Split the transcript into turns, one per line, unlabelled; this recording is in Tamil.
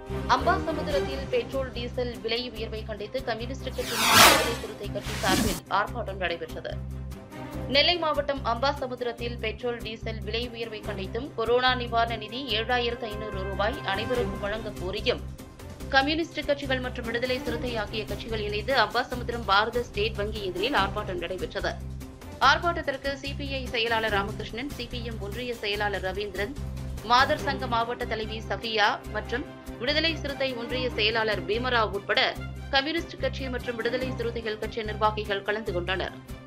அம்பாசமுத்திரத்தில் பெட்ரோல் டீசல் விலை உயர்வை கண்டித்து கம்யூனிஸ்ட் கட்சி மற்றும் விடுதலை சிறுத்தை கட்சி சார்பில் ஆர்ப்பாட்டம் நடைபெற்றது நெல்லை மாவட்டம் அம்பாசமுத்திரத்தில் பெட்ரோல் டீசல் விலை உயர்வை கண்டித்தும் கொரோனா நிவாரண நிதி ஏழாயிரத்து ஐநூறு ரூபாய் அனைவருக்கும் வழங்க கோரியும் கம்யூனிஸ்ட் கட்சிகள் மற்றும் விடுதலை சிறுத்தை ஆகிய கட்சிகள் இணைந்து அம்பாசமுத்திரம் பாரத ஸ்டேட் வங்கி எதிரில் ஆர்ப்பாட்டம் நடைபெற்றது ஆர்ப்பாட்டத்திற்கு சிபிஐ செயலாளர் ராமகிருஷ்ணன் சிபிஎம் ஒன்றிய செயலாளர் ரவீந்திரன் மாதர் சங்க மாவட்ட தலைவி சஃபியா மற்றும் விடுதலை சிறுத்தை ஒன்றிய செயலாளர் பீமராவ் உட்பட கம்யூனிஸ்ட் கட்சி மற்றும் விடுதலை சிறுத்தைகள் கட்சி நிர்வாகிகள் கலந்து கொண்டனர்